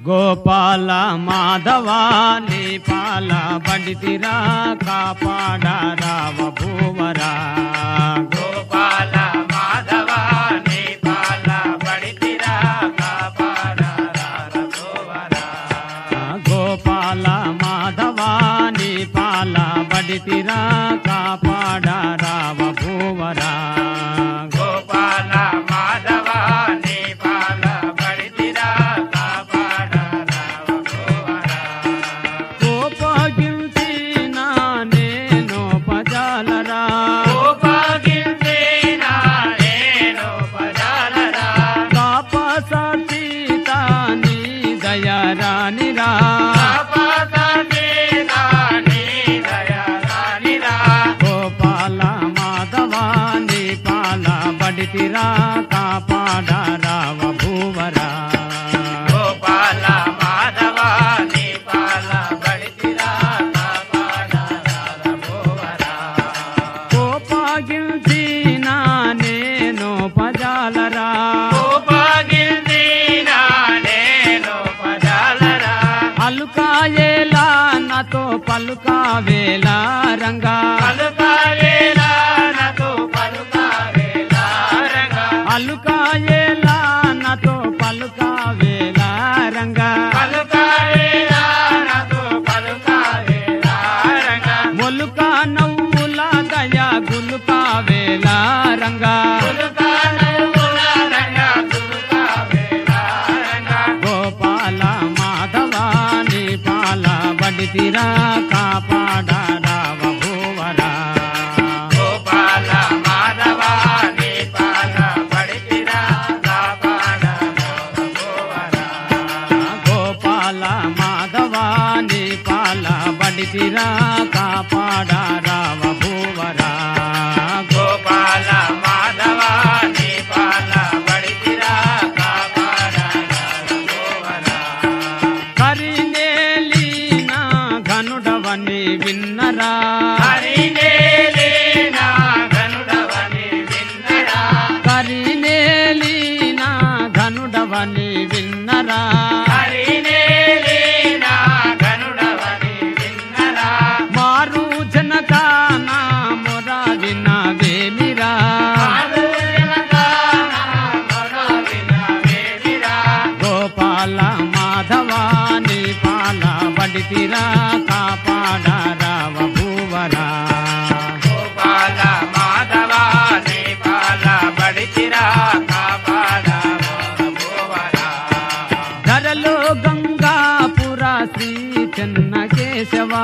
గోపాల మాధవా నీ పాల బడితిరా కాపాడ రావ భూవరా గోపాల మాధవ నీ పాల పడితిరా కాపాడ రారగోవరా. గోపాల మాధవా నీ పాల బడితిరా కాపాడ రావ భూవరా గోపాల మాధవ నీ పాల పడితిరా కాపాడ రారగోవరా. కోపగించిన నేను పజాలరా కోపగించేనా నేను పదాలరా. కాపసీత నీ దయరానిరా కాపాడేనా నీ దయరానిరా. గోపాల మాధవా నీ పాల బడితిరా కాపాడ రావ భూవరా గోపాల మాధవ నీ పాల పడితిరా కాపాడ రారగోవరా. కోపగించిన నేను పజాలరా కోపగించేనా నేను పదాలరా. అలుకాయేలా నాతో పలుకావేలా రంగా పలుకావేలా నాతో పలుకావేలా రంగా. అలుకాయేలా నాతో పలుకావేలా రంగా పలుకావేలా నాతో పలుకావేలా రంగా. మొలుక నవ్వుల దయ గులుకావేలా రంగా పులుకానవుల రంగా, పులుకావేలా రంగా. గోపాల మాధవా నీ పాల బడితిరా కాపాడ రావ భూవరా గోపాల మాధవ నీ పాల పడితిరా కాపాడ రారగోవరా. గోపాల మాధవా నీ పాల బడితిరా కాపాడ రావ భూవరా గోపాల మాధవ నీ పాల పడితిరా కాపాడ రారగోవరా. కరినేలిన ఘనుడవని విన్నరా హరినేలిన ఘనుడవని విన్నరా. కరినేలిన ఘనుడవని విన్నరా హరినేలిన ఘనుడవని విన్నరా. మారు జనకాన మొర వినవేమిరా ఆలోచనగాన మొరవిన వేమిరా. గోపాల మాధవా నీ పాల బడితిరా కాపాడ రావ భూవరా గోపాల మాధవ నీ పాల బడితిరా కాపాడ గోవరా. ధరలో గంగాపుర శ్రీ చెన్న కేశవా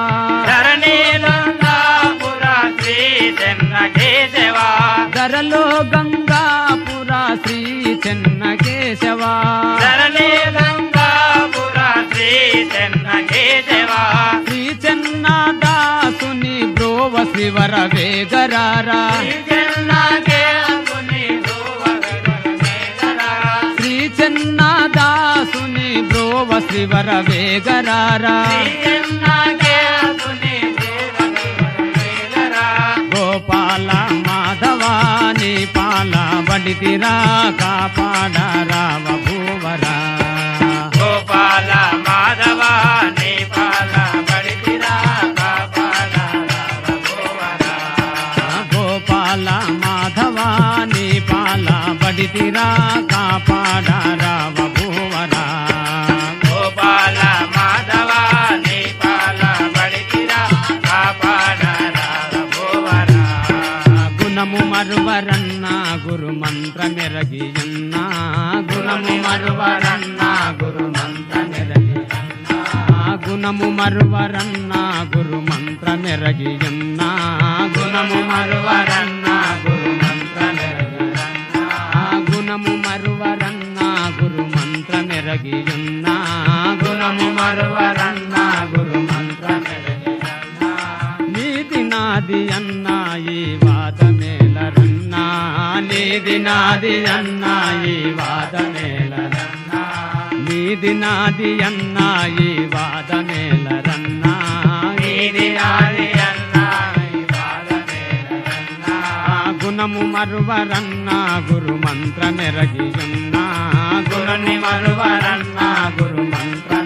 ధరణీలంగాపుర శ్రీ చెన్న కేశవా ధరలో గంగాపుర శ్రీ చెన్న కేశవా ధరణీలంగాపుర శ్రీ చెన్న కేశవా శ్రీ చెన్న దాసుని బ్రోవ శివర వేగరారా శ్రీ చెన్న కేశవుని గోవగరమేగరా. శ్రీ చెన్న దాసుని బ్రోవ శివర వేగరారా శ్రీ చెన్న కేశవుని గోవగరమేగరా. గోపాల మాధవా నీ పాల బడితిరా కాపాడ రావ భూవరా గోపాల మాధవ నీ పాల బడితిరా కాపాడ గోవరా. గోపాల మాధవా నీ పాల బడితిరా కాపాడ రావ భూవరా గోపాల మాధవ నీ పాల బడితిరా కాపాడ గోవరా. గుణము మరువరన్న గురు మంత్ర మెరగియన్న గుణము మరువరన్న గురు మంత్ర మెరగియన్న గుణము మరువరన్న గురు మంత్ర మెరగియన్న గుణము మరువరన్న గురు మంత్ర మెరగియన్న గుణము మరువరన్న గురు మంత్ర మెరగియన్న గుణము మరువరన్న గురు మంత్ర మెరగియన్న నీది నాది అన్నాయి వాదమేలరన్నా నీది నాది అన్నాయి వాదమేలరన్నా నీది నాది అన్నాయి వాదమేలరన్నా నీది నాది అన్నాయి వాదమేలరన్నా గుణము మరువరన్నా గురు మంత్ర మెరగియున్నా గురుని మరువరన్నా గురు మంత్ర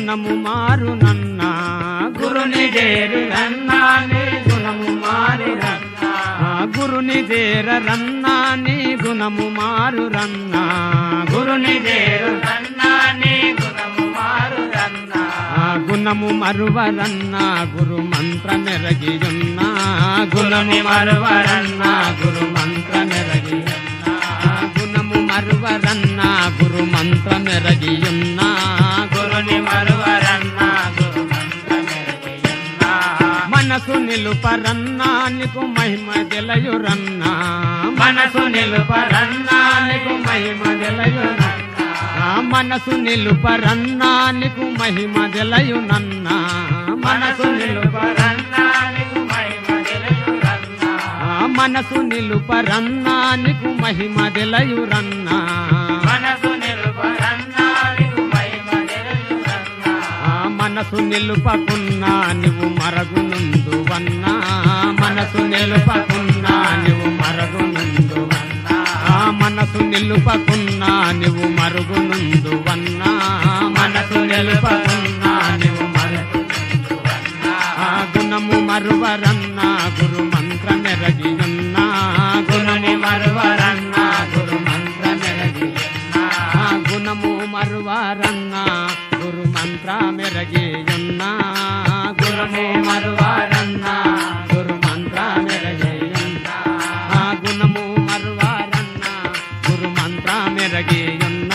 గుణము మారునన్నా గురుని చేరి రన్నా నీ గుణము మారురన్నా ఆ గురుని చేర రన్నా నీ గుణము మారురన్నా గురుని చేరు రన్నా నీ గుణము మారు రన్నా ఆ గుణము మరువరన్నా గురు మంత్ర మెరగియున్నా గుణము మరువరన్నా గురు మంత్ర మెరగియున్నా గుణము మరువరన్నా గురు మంత్ర మెరగియున్నా గురుని మరువరన్నా గురు మంత్రమెరగియున్నా మనసు నిలుపరన్నా నీకు మహిమ జలయురన్నా మనసు నిలుపరన్నా నీకు మహిమ జలయురన్నా ఆ మనసు నిలుపరన్నా నీకు మహిమ జలయునన్నా మనసు నిలుప నిలుపరన్నా నీకు మహిమ తెలుసురన్నా ఆ మనసు నిలుపరన్నా నీకు మహిమ జలయురన్నా మనసు నిలుపరన్నా నీకు మహిమ తెలుసురన్నా ఆ మనసు నిలుపకున్నా నువ్వు మరగునుందువన్నా మనసు నిలుపకున్నా నువ్వు మరగునుందువన్నా ఆ మనసు నిలుపకున్నా నువ్వు మరుగునుందువన్నా మనసు నిలుపకున్నా నువ్వు మరుగునుందువన్నా ఆ గుణము మరువరన్నా గురు మంత్ర మెరగియున్నా గుణము మరువరన్నా గురు మంత్ర మెరగియున్నా ఆ గుణము మరువారన్నా గురు మంత్ర మెరగియున్నా గుణము మరువారన్నా గురు మంత్ర మెరగియున్నా ఆ గుణము మరువారన్నా గురు మంత్ర మెరగియున్నా